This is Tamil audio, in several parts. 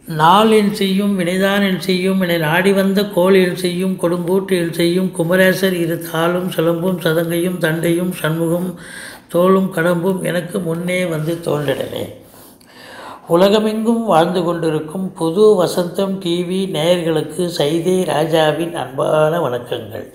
நாள் என் செய்யும் வினைதான் என் செய்யும் என நாடி வந்த கோல் என் செய்யும் கொடுங்கூட்டு என் செய்யும் குமரேசர் இரு தாளும் சிலம்பும் சதங்கையும் தண்டையும் சண்முகம் தோளும் கடம்பும் எனக்கு முன்னே வந்து தோன்றிடனே உலகமெங்கும் வாழ்ந்து கொண்டிருக்கும் புது வசந்தம் டிவி நேயர்களுக்கு சைதே ராஜாவின் அன்பான வணக்கங்கள்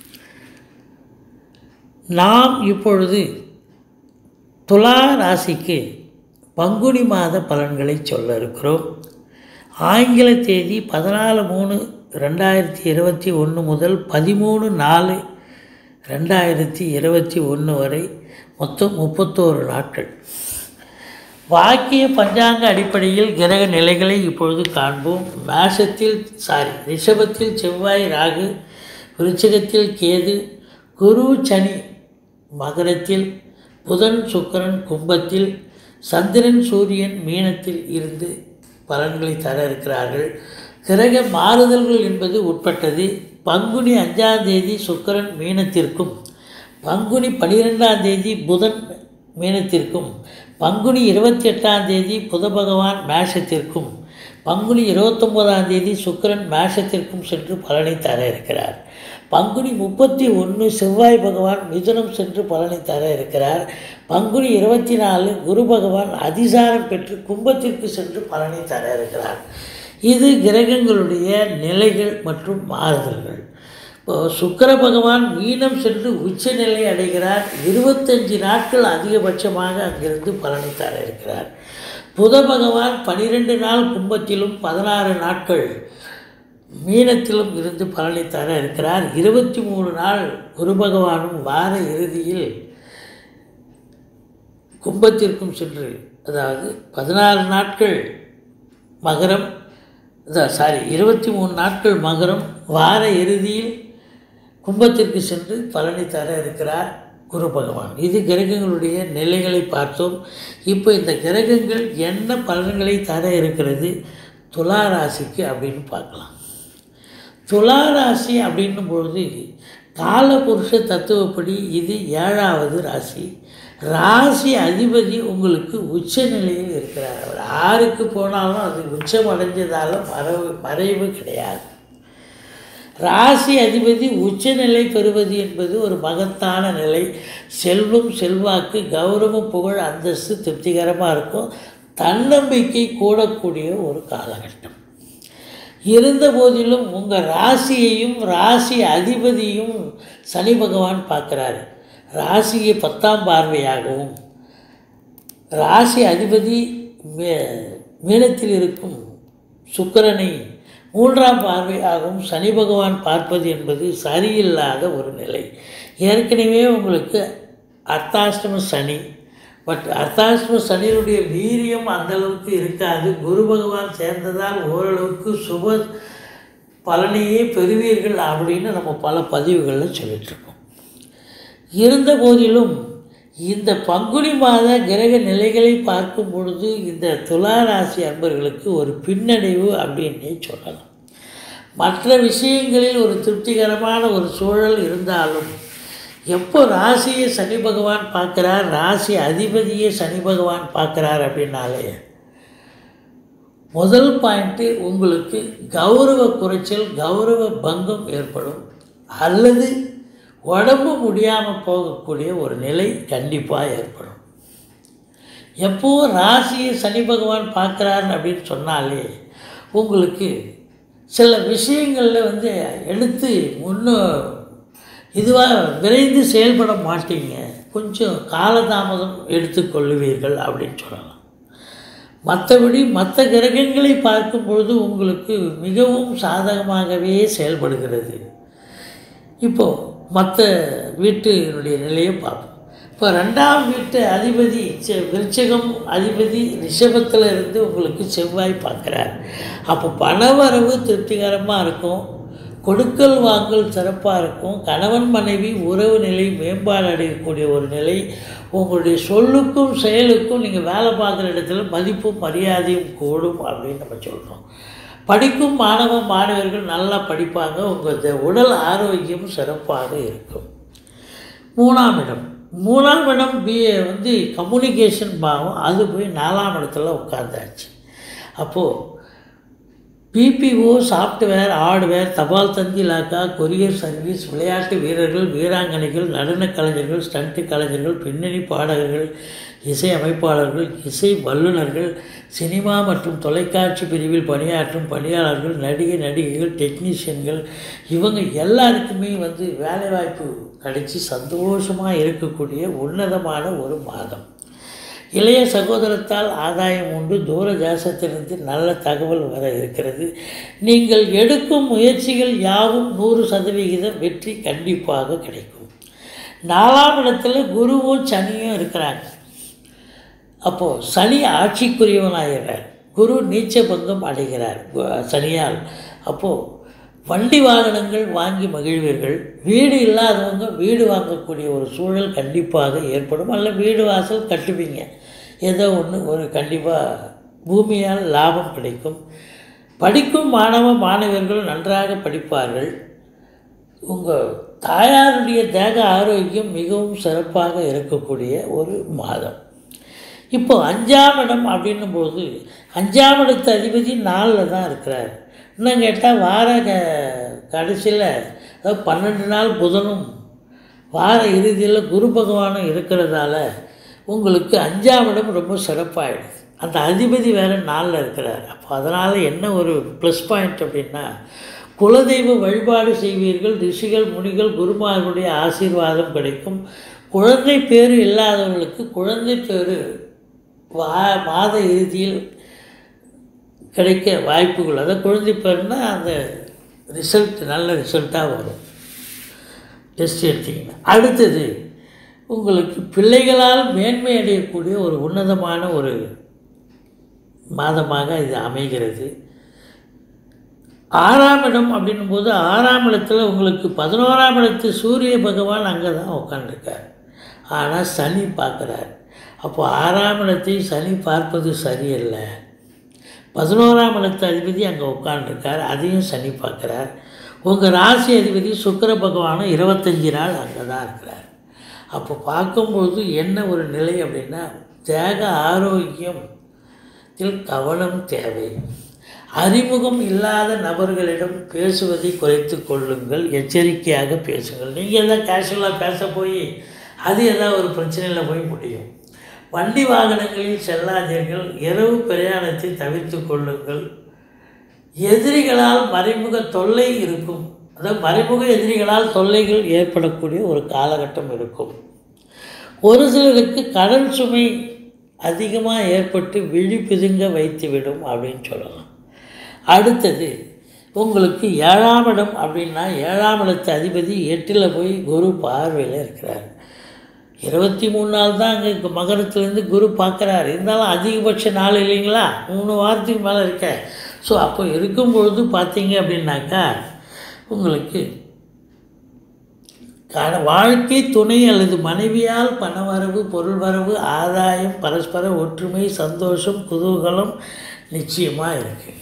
நாம் இப்பொழுது துலா ராசிக்கு பங்குனி மாத பலன்களை சொல்ல இருக்கிறோம் ஆங்கில தேதி பதினாலு மூணு ரெண்டாயிரத்தி இருபத்தி ஒன்று முதல் பதிமூணு நாலு ரெண்டாயிரத்தி இருபத்தி ஒன்று வரை மொத்தம் முப்பத்தோரு நாட்கள் வாக்கிய பஞ்சாங்க அடிப்படையில் கிரக நிலைகளை இப்பொழுது காண்போம் மேஷத்தில் சாரி ரிஷபத்தில் செவ்வாய் ராகு விருச்சிகத்தில் கேது குரு சனி மகரத்தில் புதன் சுக்கிரன் கும்பத்தில் சந்திரன் சூரியன் மீனத்தில் இருந்து பலன்களை தர இருக்கிறார்கள் கிரக மாறுதல்கள் என்பது உட்பட்டது பங்குனி அஞ்சாம் தேதி சுக்கிரன் மீனத்திற்கும் பங்குனி பனிரெண்டாம் தேதி புதன் மீனத்திற்கும் பங்குனி இருபத்தி எட்டாம் தேதி புத பகவான் மேஷத்திற்கும் பங்குனி இருபத்தொம்போதாம் தேதி சுக்கிரன் மேஷத்திற்கும் சென்று பலனை தர இருக்கிறார் பங்குனி முப்பத்தி ஒன்று செவ்வாய் பகவான் மிதுனம் சென்று பலனை தர இருக்கிறார் பங்குனி இருபத்தி நாலு குரு பகவான் அதிசாரம் பெற்று கும்பத்திற்கு சென்று பலனை தர இருக்கிறார் இது கிரகங்களுடைய நிலைகள் மற்றும் மாறுதல்கள் இப்போ சுக்கர பகவான் மீனம் சென்று உச்சநிலை அடைகிறார் இருபத்தஞ்சு நாட்கள் அதிகபட்சமாக அங்கிருந்து பலனை தர இருக்கிறார் புத பகவான் பனிரெண்டு நாள் கும்பத்திலும் பதினாறு நாட்கள் மீனத்திலும் இருந்து பலனை தர இருக்கிறார் இருபத்தி மூணு நாள் குரு பகவானும் வார இறுதியில் கும்பத்திற்கும் சென்று அதாவது பதினாறு நாட்கள் மகரம் சாரி இருபத்தி மூணு நாட்கள் மகரம் வார இறுதியில் கும்பத்திற்கு சென்று பலனை தர இருக்கிறார் குரு பகவான் இது கிரகங்களுடைய நிலைகளை பார்த்தோம் இப்போ இந்த கிரகங்கள் என்ன பலன்களை தர இருக்கிறது துலா ராசிக்கு அப்படின்னு பார்க்கலாம் துலா ராசி அப்படின்னும் பொழுது காலபுருஷ தத்துவப்படி இது ஏழாவது ராசி ராசி அதிபதி உங்களுக்கு உச்ச நிலையில் இருக்கிறார் அவர் ஆறுக்கு போனாலும் அது உச்சம் அடைஞ்சதால் மறைவு மறைவு கிடையாது ராசி அதிபதி உச்சநிலை பெறுவது என்பது ஒரு மகத்தான நிலை செல்வம் செல்வாக்கு கௌரவம் புகழ் அந்தஸ்து திருப்திகரமாக இருக்கும் தன்னம்பிக்கை கூடக்கூடிய ஒரு காலகட்டம் இருந்த போதிலும் உங்கள் ராசியையும் ராசி அதிபதியும் சனி பகவான் பார்க்குறாரு ராசியை பத்தாம் பார்வையாகவும் ராசி அதிபதி மே மீனத்தில் இருக்கும் சுக்கரனை மூன்றாம் பார்வையாகவும் சனி பகவான் பார்ப்பது என்பது சரியில்லாத ஒரு நிலை ஏற்கனவே உங்களுக்கு அர்த்தாஷ்டம சனி பட் அர்த்தாஷ்டம சனியினுடைய வீரியம் அந்தளவுக்கு இருக்காது குரு பகவான் சேர்ந்ததால் ஓரளவுக்கு சுப பலனையே பெறுவீர்கள் அப்படின்னு நம்ம பல பதிவுகளில் சொல்லிகிட்ருக்கோம் இருந்த போதிலும் இந்த பங்குனி மாத கிரக நிலைகளை பார்க்கும் பொழுது இந்த துலா ராசி அன்பர்களுக்கு ஒரு பின்னடைவு அப்படின்னே சொல்லலாம் மற்ற விஷயங்களில் ஒரு திருப்திகரமான ஒரு சூழல் இருந்தாலும் எப்போ ராசியை சனி பகவான் பார்க்குறார் ராசி அதிபதியை சனி பகவான் பார்க்குறார் அப்படின்னாலே முதல் பாயிண்ட்டு உங்களுக்கு கௌரவ குறைச்சல் கௌரவ பங்கம் ஏற்படும் அல்லது உடம்பு முடியாமல் போகக்கூடிய ஒரு நிலை கண்டிப்பாக ஏற்படும் எப்போ ராசியை சனி பகவான் பார்க்குறாரு அப்படின்னு சொன்னாலே உங்களுக்கு சில விஷயங்களில் வந்து எடுத்து முன்னும் இதுவாக விரைந்து செயல்பட மாட்டீங்க கொஞ்சம் காலதாமதம் எடுத்துக்கொள்ளுவீர்கள் அப்படின்னு சொல்லலாம் மற்றபடி மற்ற கிரகங்களை பார்க்கும் பொழுது உங்களுக்கு மிகவும் சாதகமாகவே செயல்படுகிறது இப்போது மற்ற வீட்டினுடைய நிலையை பார்ப்போம் இப்போ ரெண்டாம் வீட்டு அதிபதி செ- விருச்சிகம் அதிபதி ரிஷபத்தில் இருந்து உங்களுக்கு செவ்வாய் பார்க்குறார் அப்போ பணவரவு திருப்திகரமாக இருக்கும் கொடுக்கல் வாங்கல் சிறப்பாக இருக்கும் கணவன் மனைவி உறவு நிலை மேம்பாடு அடையக்கூடிய ஒரு நிலை உங்களுடைய சொல்லுக்கும் செயலுக்கும் நீங்கள் வேலை பார்க்குற இடத்துல மதிப்பும் மரியாதையும் கூடும் அப்படின்னு நம்ம சொல்கிறோம் படிக்கும் மாணவ மாணவர்கள் நல்லா படிப்பாங்க உங்கள் உடல் ஆரோக்கியம் சிறப்பாக இருக்கும் மூணாம் இடம் மூணாம் இடம் பி வந்து கம்யூனிகேஷன் பாவம் அது போய் நாலாம் இடத்துல உட்காந்தாச்சு அப்போது பிபிஓ சாஃப்ட்வேர் ஹார்ட்வேர் தபால் தந்தி இலாக்கா கொரியர் சர்வீஸ் விளையாட்டு வீரர்கள் வீராங்கனைகள் நடனக் கலைஞர்கள் ஸ்டண்ட் கலைஞர்கள் பின்னணி பாடகர்கள் இசை அமைப்பாளர்கள் இசை வல்லுநர்கள் சினிமா மற்றும் தொலைக்காட்சி பிரிவில் பணியாற்றும் பணியாளர்கள் நடிகை நடிகைகள் டெக்னீஷியன்கள் இவங்க எல்லாருக்குமே வந்து வேலைவாய்ப்பு கிடைச்சி சந்தோஷமாக இருக்கக்கூடிய உன்னதமான ஒரு மாதம் இளைய சகோதரத்தால் ஆதாயம் உண்டு தூர தேசத்திலிருந்து நல்ல தகவல் வர இருக்கிறது நீங்கள் எடுக்கும் முயற்சிகள் யாவும் நூறு சதவிகிதம் வெற்றி கண்டிப்பாக கிடைக்கும் நாலாம் இடத்துல குருவும் சனியும் இருக்கிறாங்க அப்போது சனி ஆட்சிக்குரியவனாகிறார் குரு நீச்ச பங்கம் அடைகிறார் கு- சனியால் அப்போது வண்டி வாகனங்கள் வாங்கி மகிழ்வீர்கள் வீடு இல்லாதவங்க வீடு வாங்கக்கூடிய ஒரு சூழல் கண்டிப்பாக ஏற்படும் அல்ல வீடு வாசல் கட்டுவீங்க ஏதோ ஒன்று ஒரு கண்டிப்பாக பூமியால் லாபம் கிடைக்கும் படிக்கும் மாணவ மாணவர்கள் நன்றாக படிப்பார்கள் உங்கள் தாயாருடைய தேக ஆரோக்கியம் மிகவும் சிறப்பாக இருக்கக்கூடிய ஒரு மாதம் இப்போ அஞ்சாம் இடம் அப்படின்னும் போது அஞ்சாம் இடத்து அதிபதி நாலில் தான் இருக்கிறார் இன்னும் கேட்டால் வார க கடைசியில் அதாவது பன்னெண்டு நாள் புதனும் வார இறுதியில் குரு பகவானும் இருக்கிறதால உங்களுக்கு அஞ்சாம் இடம் ரொம்ப சிறப்பாயிடுது அந்த அதிபதி வேறு நாளில் இருக்கிறார் அப்போ அதனால் என்ன ஒரு ப்ளஸ் பாயிண்ட் அப்படின்னா குலதெய்வ வழிபாடு செய்வீர்கள் ரிஷிகள் முனிகள் குருமார்களுடைய ஆசீர்வாதம் கிடைக்கும் குழந்தை பேரு இல்லாதவர்களுக்கு குழந்தை பேரு வா மாத இறுதியில் கிடைக்க வாய்ப்புகள் அதாவது குழந்தை பேருனா அந்த ரிசல்ட் நல்ல ரிசல்ட்டாக வரும் டெஸ்ட் எடுத்தீங்கன்னா அடுத்தது உங்களுக்கு பிள்ளைகளால் மேன்மை அடையக்கூடிய ஒரு உன்னதமான ஒரு மாதமாக இது அமைகிறது ஆறாம் இடம் அப்படின்னும் போது ஆறாம் இடத்துல உங்களுக்கு பதினோராம் இடத்து சூரிய பகவான் அங்கே தான் உட்காந்துருக்கார் ஆனால் சனி பார்க்குறார் அப்போ ஆறாம் இடத்தை சனி பார்ப்பது சரியல்ல பதினோராம் இடத்து அதிபதி அங்கே உட்காந்துருக்கார் அதையும் சனி பார்க்குறார் உங்கள் ராசி அதிபதி சுக்கிர பகவானும் இருபத்தஞ்சி நாள் அங்கே தான் இருக்கிறார் அப்போ பார்க்கும்போது என்ன ஒரு நிலை அப்படின்னா தேக ஆரோக்கியத்தில் கவனம் தேவை அறிமுகம் இல்லாத நபர்களிடம் பேசுவதை குறைத்து கொள்ளுங்கள் எச்சரிக்கையாக பேசுங்கள் நீங்கள் எல்லாம் கேஷுவலாக பேச போய் அது ஏதாவது ஒரு பிரச்சனையில் போய் முடியும் வண்டி வாகனங்களில் செல்லாதீர்கள் இரவு பிரயாணத்தை தவிர்த்து கொள்ளுங்கள் எதிரிகளால் மறைமுக தொல்லை இருக்கும் அதாவது மறைமுக எதிரிகளால் தொல்லைகள் ஏற்படக்கூடிய ஒரு காலகட்டம் இருக்கும் ஒரு சிலருக்கு கடன் சுமை அதிகமாக ஏற்பட்டு விழி பிதுங்க வைத்துவிடும் அப்படின்னு சொல்லலாம் அடுத்தது உங்களுக்கு ஏழாம் இடம் அப்படின்னா ஏழாம் இடத்து அதிபதி எட்டில் போய் குரு பார்வையில் இருக்கிறார் இருபத்தி மூணு நாள் தான் அங்கே மகரத்துலேருந்து குரு பார்க்குறாரு இருந்தாலும் அதிகபட்ச நாள் இல்லைங்களா மூணு வாரத்துக்கு மேலே இருக்க ஸோ அப்போ இருக்கும்பொழுது பார்த்தீங்க அப்படின்னாக்கா உங்களுக்கு காரண வாழ்க்கை துணை அல்லது மனைவியால் பணவரவு பொருள் வரவு ஆதாயம் பரஸ்பர ஒற்றுமை சந்தோஷம் குதூகலம் நிச்சயமாக இருக்குது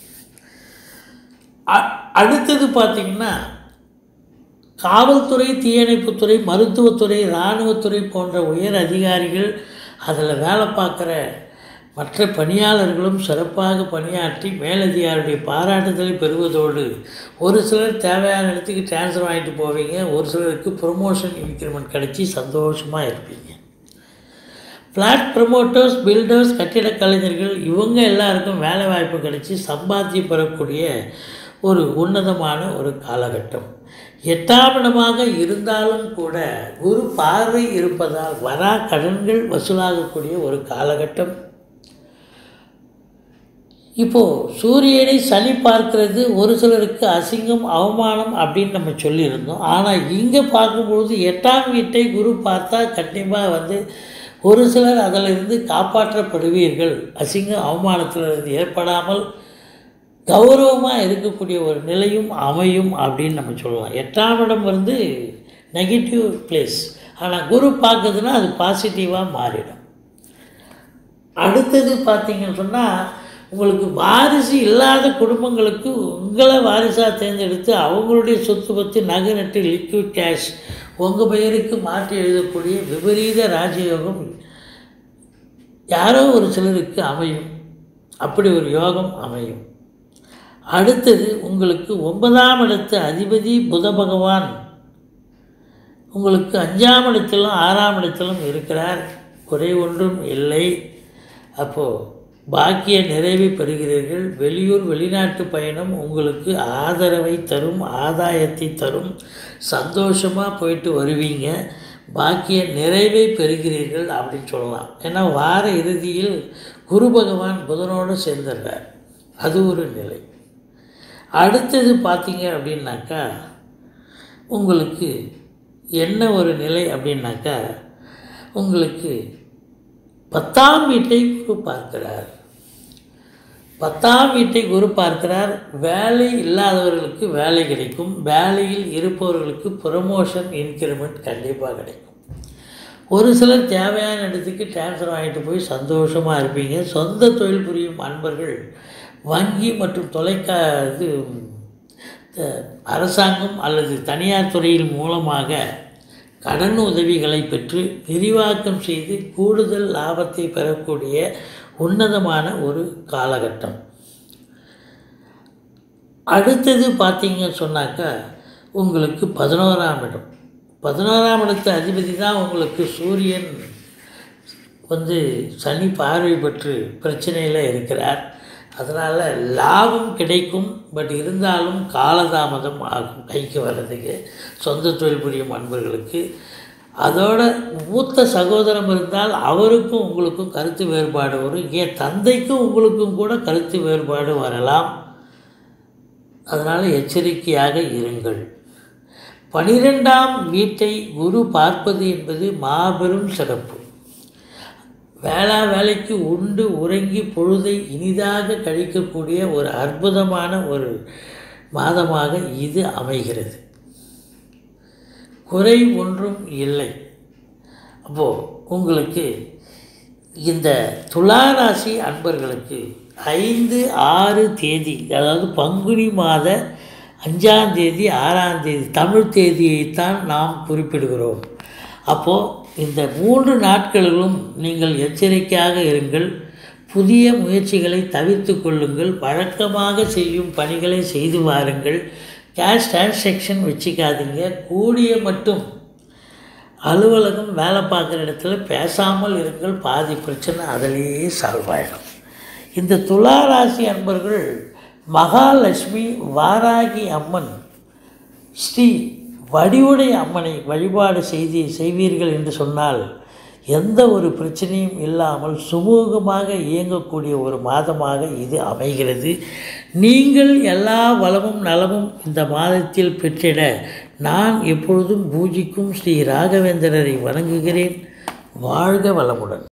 அ- அடுத்தது பார்த்திங்கன்னா காவல்துறை தீயணைப்புத்துறை மருத்துவத்துறை இராணுவத்துறை போன்ற உயர் அதிகாரிகள் அதில் வேலை பார்க்குற மற்ற பணியாளர்களும் சிறப்பாக பணியாற்றி மேலதிகாரியுடைய பாராட்டுதலை பெறுவதோடு ஒரு சிலர் தேவையான இடத்துக்கு ட்ரான்ஸ்ஃபர் வாங்கிட்டு போவீங்க ஒரு சிலருக்கு ப்ரொமோஷன் இன்க்ரிமெண்ட் கிடச்சி சந்தோஷமாக இருப்பீங்க ஃப்ளாட் ப்ரமோட்டர்ஸ் பில்டர்ஸ் கட்டிடக் கலைஞர்கள் இவங்க எல்லாருக்கும் வேலை வாய்ப்பு கிடைச்சி சம்பாத்தியம் பெறக்கூடிய ஒரு உன்னதமான ஒரு காலகட்டம் எட்டாம் இடமாக இருந்தாலும் கூட குரு பார்வை இருப்பதால் வரா கடன்கள் வசூலாகக்கூடிய ஒரு காலகட்டம் இப்போது சூரியனை சனி பார்க்கிறது ஒரு சிலருக்கு அசிங்கம் அவமானம் அப்படின்னு நம்ம சொல்லியிருந்தோம் ஆனால் இங்கே பார்க்கும்பொழுது எட்டாம் வீட்டை குரு பார்த்தா கண்டிப்பாக வந்து ஒரு சிலர் அதிலிருந்து காப்பாற்றப்படுவீர்கள் அசிங்கம் அவமானத்திலிருந்து ஏற்படாமல் கௌரவமாக இருக்கக்கூடிய ஒரு நிலையும் அமையும் அப்படின்னு நம்ம சொல்லலாம் எட்டாம் இடம் வந்து நெகட்டிவ் பிளேஸ் ஆனால் குரு பார்க்குதுன்னா அது பாசிட்டிவாக மாறிடும் அடுத்தது பார்த்தீங்கன்னு சொன்னால் உங்களுக்கு வாரிசு இல்லாத குடும்பங்களுக்கு உங்களை வாரிசாக தேர்ந்தெடுத்து அவங்களுடைய சொத்து பற்றி நகை நட்டு லிக்விட் கேஷ் உங்கள் பெயருக்கு மாற்றி எழுதக்கூடிய விபரீத ராஜயோகம் யாரோ ஒரு சிலருக்கு அமையும் அப்படி ஒரு யோகம் அமையும் அடுத்தது உங்களுக்கு ஒன்பதாம் இடத்து அதிபதி புத பகவான் உங்களுக்கு அஞ்சாம் இடத்திலும் ஆறாம் இடத்திலும் இருக்கிறார் குறை ஒன்றும் இல்லை அப்போது பாக்கிய நிறைவை பெறுகிறீர்கள் வெளியூர் வெளிநாட்டு பயணம் உங்களுக்கு ஆதரவை தரும் ஆதாயத்தை தரும் சந்தோஷமாக போயிட்டு வருவீங்க பாக்கிய நிறைவை பெறுகிறீர்கள் அப்படின்னு சொல்லலாம் ஏன்னா வார இறுதியில் குரு பகவான் புதனோடு சேர்ந்துடுறார் அது ஒரு நிலை அடுத்தது பார்த்தீங்க அப்படின்னாக்கா உங்களுக்கு என்ன ஒரு நிலை அப்படின்னாக்கா உங்களுக்கு பத்தாம் வீட்டை குரு பார்க்கிறார் பத்தாம் வீட்டை குரு பார்க்கிறார் வேலை இல்லாதவர்களுக்கு வேலை கிடைக்கும் வேலையில் இருப்பவர்களுக்கு ப்ரொமோஷன் இன்க்ரிமெண்ட் கண்டிப்பாக கிடைக்கும் ஒரு சிலர் தேவையான இடத்துக்கு டிரான்ஸ்ஃபர் வாங்கிட்டு போய் சந்தோஷமாக இருப்பீங்க சொந்த தொழில் புரியும் அன்பர்கள் வங்கி மற்றும் தொலைக்கா இது த- அரசாங்கம் அல்லது தனியார் துறையின் மூலமாக கடன் உதவிகளை பெற்று விரிவாக்கம் செய்து கூடுதல் லாபத்தை பெறக்கூடிய உன்னதமான ஒரு காலகட்டம் அடுத்தது பார்த்தீங்கன்னு சொன்னாக்கா உங்களுக்கு பதினோராம் இடம் பதினோராம் இடத்து அதிபதி தான் உங்களுக்கு சூரியன் வந்து சனி பார்வை பெற்று பிரச்சனையில் இருக்கிறார் அதனால் லாபம் கிடைக்கும் பட் இருந்தாலும் காலதாமதம் ஆகும் கைக்கு வர்றதுக்கு சொந்த தொழில் புரியும் அன்பர்களுக்கு அதோட மூத்த சகோதரம் இருந்தால் அவருக்கும் உங்களுக்கும் கருத்து வேறுபாடு வரும் ஏன் தந்தைக்கும் உங்களுக்கும் கூட கருத்து வேறுபாடு வரலாம் அதனால் எச்சரிக்கையாக இருங்கள் பனிரெண்டாம் வீட்டை குரு பார்ப்பது என்பது மாபெரும் சிறப்பு வேளா வேலைக்கு உண்டு உறங்கி பொழுதை இனிதாக கழிக்கக்கூடிய ஒரு அற்புதமான ஒரு மாதமாக இது அமைகிறது குறை ஒன்றும் இல்லை அப்போது உங்களுக்கு இந்த துளாராசி அன்பர்களுக்கு ஐந்து ஆறு தேதி அதாவது பங்குனி மாத அஞ்சாம் தேதி ஆறாம் தேதி தமிழ் தேதியைத்தான் நாம் குறிப்பிடுகிறோம் அப்போது இந்த மூன்று நாட்களிலும் நீங்கள் எச்சரிக்கையாக இருங்கள் புதிய முயற்சிகளை தவிர்த்து கொள்ளுங்கள் வழக்கமாக செய்யும் பணிகளை செய்து வாருங்கள் கேஷ் டிரான்சாக்ஷன் வச்சுக்காதீங்க கூடிய மட்டும் அலுவலகம் வேலை பார்க்குற இடத்துல பேசாமல் இருங்கள் பாதி பிரச்சனை அதிலேயே சால்வ் ஆகிடும் இந்த துலா ராசி அன்பர்கள் மகாலட்சுமி வாராகி அம்மன் ஸ்ரீ வடிவுடை அம்மனை வழிபாடு செய்தி செய்வீர்கள் என்று சொன்னால் எந்த ஒரு பிரச்சனையும் இல்லாமல் சுமூகமாக இயங்கக்கூடிய ஒரு மாதமாக இது அமைகிறது நீங்கள் எல்லா வளமும் நலமும் இந்த மாதத்தில் பெற்றிட நான் எப்பொழுதும் பூஜிக்கும் ஸ்ரீ ராகவேந்திரரை வணங்குகிறேன் வாழ்க வளமுடன்